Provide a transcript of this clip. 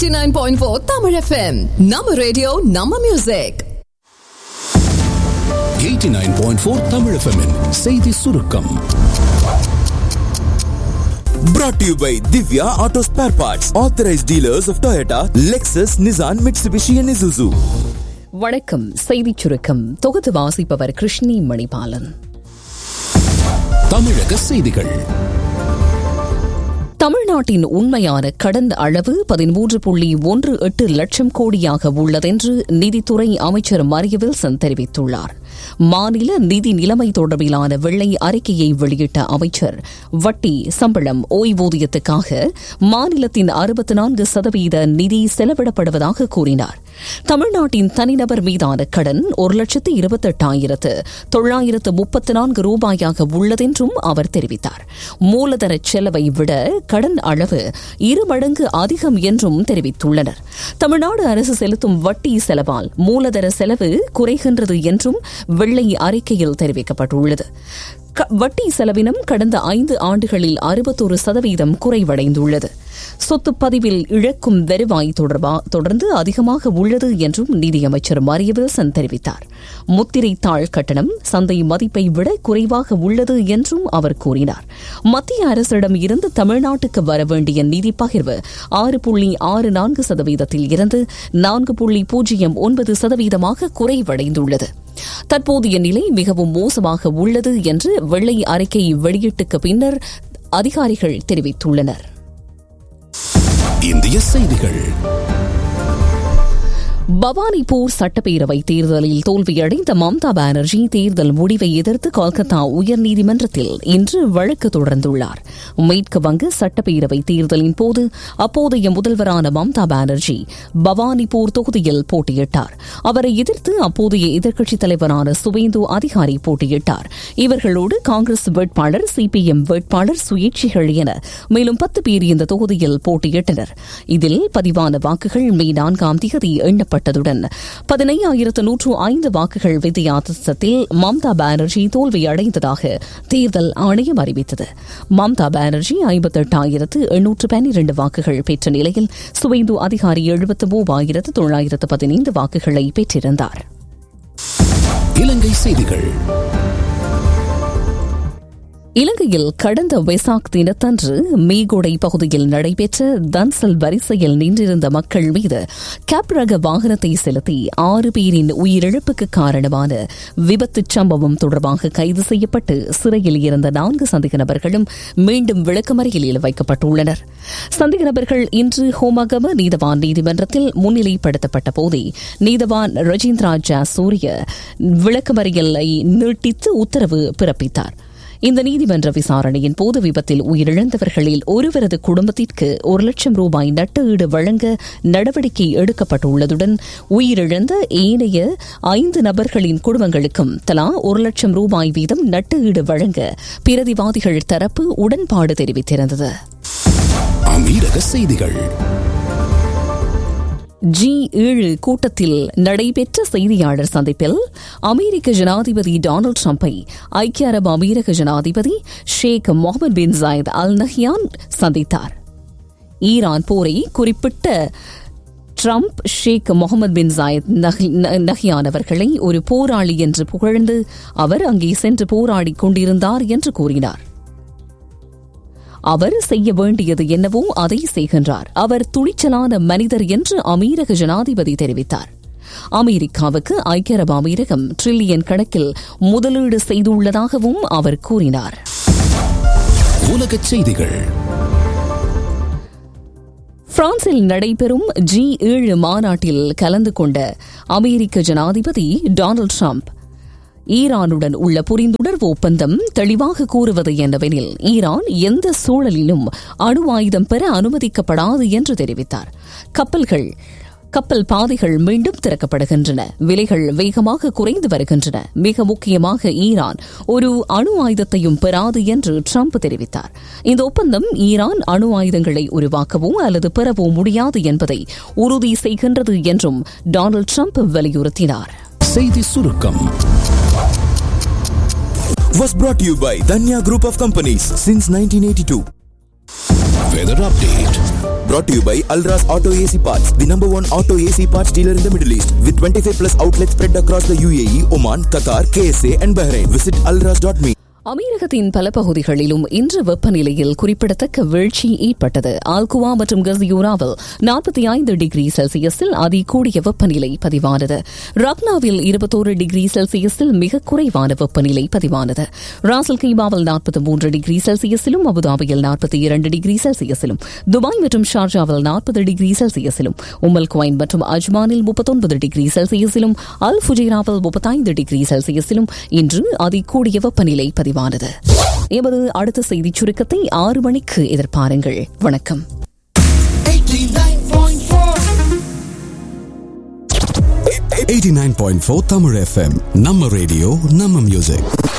89.4 Tamil FM நம்ம radio நம்ம music 89.4 Tamil FM -இன் செய்தி சுருக்கம் Brought to you by Divya Auto Spare Parts, authorized dealers of Toyota, Lexus, Nissan, Mitsubishi, and Isuzu. வணக்கம் செய்திச் சுருக்கம் தொகுத்து வாசிப்பவர் கிருஷ்ணி மணிபாலன் தமிழக செய்திகள் தமிழ்நாட்டின் உண்மையான கடன் அளவு பதிமூன்று புள்ளி ஒன்று எட்டு லட்சம் கோடியாக உள்ளதென்று நிதித்துறை அமைச்சர் மரிய வில்சன் தெரிவித்துள்ளார் மாநில நிதி நிலைமை தொடர்பிலான வெள்ளை அறிக்கையை வெளியிட்ட அமைச்சர் வட்டி சம்பளம் ஓய்வூதியத்துக்காக மாநிலத்தின் அறுபத்தி நான்கு சதவீத நிதி செலவிடப்படுவதாக கூறினார் தமிழ்நாட்டின் தனிநபர் மீதான கடன் ஒரு லட்சத்து இருபத்தெட்டாயிரத்து தொள்ளாயிரத்து முப்பத்து நான்கு ரூபாயாக உள்ளதென்றும் அவர் தெரிவித்தார் மூலதன செலவை விட கடன் அளவு இரு மடங்கு அதிகம் என்றும் தெரிவித்துள்ளனர் தமிழ்நாடு அரசு செலுத்தும் வட்டி செலவால் மூலதன செலவு குறைகின்றது என்றும் வெள்ளை அறிக்கையில் தெரிவிக்கப்பட்டுள்ளது வட்டி செலவினம் கடந்த ஐந்து ஆண்டுகளில் அறுபத்தொரு சதவீதம் குறைவடைந்துள்ளது சொத்து பதிவில் இழக்கும் வருவாய் தொடர்பா தொடர்ந்து அதிகமாக உள்ளது என்றும் நிதியமைச்சர் மரிய வில்சன் தெரிவித்தார் முத்திரை தாள் கட்டணம் சந்தை மதிப்பை விட குறைவாக உள்ளது என்றும் அவர் கூறினார் மத்திய அரசிடம் இருந்து தமிழ்நாட்டுக்கு வர வேண்டிய நிதி பகிர்வு ஆறு புள்ளி ஆறு நான்கு சதவீதத்தில் இருந்து நான்கு புள்ளி பூஜ்ஜியம் ஒன்பது சதவீதமாக குறைவடைந்துள்ளது தற்போதைய நிலை மிகவும் மோசமாக உள்ளது என்று வெள்ளை அறிக்கை வெளியீட்டுக்கு பின்னர் அதிகாரிகள் தெரிவித்துள்ளனர் இந்திய செய்திகள் பவானிபூர் சட்டப்பேரவை தேர்தலில் தோல்வியடைந்த மம்தா பானர்ஜி தேர்தல் முடிவை எதிர்த்து கொல்கத்தா உயர்நீதிமன்றத்தில் இன்று வழக்கு தொடர்ந்துள்ளார் மேற்கு வங்க சட்டப்பேரவை தேர்தலின் போது அப்போதைய முதல்வரான மம்தா பானர்ஜி பவானிபூர் தொகுதியில் போட்டியிட்டார் அவரை எதிர்த்து அப்போதைய எதிர்க்கட்சித் தலைவரான சுவேந்து அதிகாரி போட்டியிட்டார் இவர்களோடு காங்கிரஸ் வேட்பாளர் சிபிஎம் வேட்பாளர் சுயேட்சைகள் என மேலும் பத்து பேர் இந்த தொகுதியில் போட்டியிட்டனர் இதில் பதிவான வாக்குகள் மே நான்காம் தேதி எண்ணப்பட்டன எண்ணப்பட்டதுடன் பதினையாயிரத்து நூற்று ஐந்து வாக்குகள் வித்தியாசத்தில் மம்தா பானர்ஜி தோல்வியடைந்ததாக தேர்தல் ஆணையம் அறிவித்தது மம்தா பானர்ஜி ஐம்பத்தெட்டாயிரத்து எண்ணூற்று பன்னிரண்டு வாக்குகள் பெற்ற நிலையில் சுவேந்து அதிகாரி எழுபத்து மூவாயிரத்து தொள்ளாயிரத்து பதினைந்து வாக்குகளை பெற்றிருந்தார் இலங்கை செய்திகள் இலங்கையில் கடந்த வெசாக் தினத்தன்று மீகொடை பகுதியில் நடைபெற்ற தன்சல் வரிசையில் நின்றிருந்த மக்கள் மீது கேப் ரக வாகனத்தை செலுத்தி ஆறு பேரின் உயிரிழப்புக்கு காரணமான விபத்து சம்பவம் தொடர்பாக கைது செய்யப்பட்டு சிறையில் இருந்த நான்கு சந்தேக நபர்களும் மீண்டும் விளக்கமறையில் வைக்கப்பட்டுள்ளனர் சந்தேக நபர்கள் இன்று ஹோமகம நீதவான் நீதிமன்றத்தில் முன்னிலைப்படுத்தப்பட்ட போதே நீதவான் ரஜிந்திரா ஜா சூரிய விளக்கமறியலை நீட்டித்து உத்தரவு பிறப்பித்தார் இந்த நீதிமன்ற விசாரணையின் போது விபத்தில் உயிரிழந்தவர்களில் ஒருவரது குடும்பத்திற்கு ஒரு லட்சம் ரூபாய் நட்டஈடு வழங்க நடவடிக்கை எடுக்கப்பட்டுள்ளதுடன் உயிரிழந்த ஏனைய ஐந்து நபர்களின் குடும்பங்களுக்கும் தலா ஒரு லட்சம் ரூபாய் வீதம் நட்டஈடு வழங்க பிரதிவாதிகள் தரப்பு உடன்பாடு தெரிவித்திருந்தது அமீரக செய்திகள் ஜி ஏழு கூட்டத்தில் நடைபெற்ற செய்தியாளர் சந்திப்பில் அமெரிக்க ஜனாதிபதி டொனால்டு டிரம்பை ஐக்கிய அரபு அமீரக ஜனாதிபதி Sheikh Mohamed bin Zayed Al Nahyan சந்தித்தார் ஈரான் போரை குறிப்பிட்ட Trump Sheikh Mohamed bin Zayed Nahyan அவர்களை ஒரு போராளி என்று புகழ்ந்து அவர் அங்கே சென்று போராடிக் கொண்டிருந்தார் என்று கூறினார் அவர் செய்ய வேண்டியது என்னவோ அதை செய்கின்றார் அவர் துணிச்சலான மனிதர் என்று அமீரக ஜனாதிபதி தெரிவித்தார் அமெரிக்காவுக்கு ஐக்கிய அரபு அமீரகம் டிரில்லியன் கணக்கில் முதலீடு செய்துள்ளதாகவும் அவர் கூறினார் உலக செய்திகள் பிரான்சில் நடைபெறும் ஜி ஏழு மாநாட்டில் கலந்து கொண்ட அமெரிக்க ஜனாதிபதி டொனால்டு டிரம்ப் ஈரானுடன் உள்ள புரிந்துணர்வு ஒப்பந்தம் தெளிவாக கூறுவது என்னவெனில் ஈரான் எந்த சூழலிலும் அணு ஆயுதம் பெற அனுமதிக்கப்படாது என்று தெரிவித்தார் கப்பல்கள் கப்பல் பாதைகள் மீண்டும் திறக்கப்படுகின்றன விலைகள் வேகமாக குறைந்து வருகின்றன மிக முக்கியமாக ஈரான் ஒரு அணு ஆயுதத்தையும் பெறாது என்று ட்ரம்ப் தெரிவித்தார் இந்த ஒப்பந்தம் ஈரான் அணு ஆயுதங்களை உருவாக்கவோ அல்லது பெறவோ முடியாது என்பதை உறுதி செய்கின்றது என்றும் டொனால்டு ட்ரம்ப் வலியுறுத்தினார் செய்தி சுருக்கம் Was brought to you by Danya Group of Companies since 1982. Weather update brought to you by Alras Auto AC Parts, the number one auto AC parts dealer in the Middle East, with 25 plus outlets spread across the UAE, Oman, Qatar, KSA, and Bahrain. Visit alras.me. அமீரகத்தின் பல பகுதிகளிலும் இன்று வெப்பநிலையில் குறிப்பிடத்தக்க வீழ்ச்சி ஏற்பட்டது ஆல்குவா மற்றும் கசியூராவில் நாற்பத்தி ஐந்து டிகிரி செல்சியஸில் அதிகூடிய வெப்பநிலை பதிவானது ரக்னாவில் இருபத்தோரு டிகிரி செல்சியஸில் மிக குறைவான வெப்பநிலை பதிவானது ராசல் கைபாவில் நாற்பத்தி மூன்று டிகிரி செல்சியஸிலும் அபுதாபியில் நாற்பத்தி இரண்டு டிகிரி செல்சியஸிலும் துபாய் மற்றும் ஷார்ஜாவில் நாற்பது டிகிரி செல்சியஸிலும் உமல் குவைன் மற்றும் அஜ்மானில் முப்பத்தொன்பது டிகிரி செல்சியஸிலும் அல் ஃபுஜைராவில் முப்பத்தைந்து டிகிரி செல்சியஸிலும் இன்று அதிகூடிய வெப்பநிலை பதிவானது பதிவானது எமது அடுத்த செய்திச் சுருக்கத்தை ஆறு மணிக்கு எதிர்பாருங்கள் வணக்கம் 89.4 Tamil FM நம்ம ரேடியோ நம்ம மியூசிக்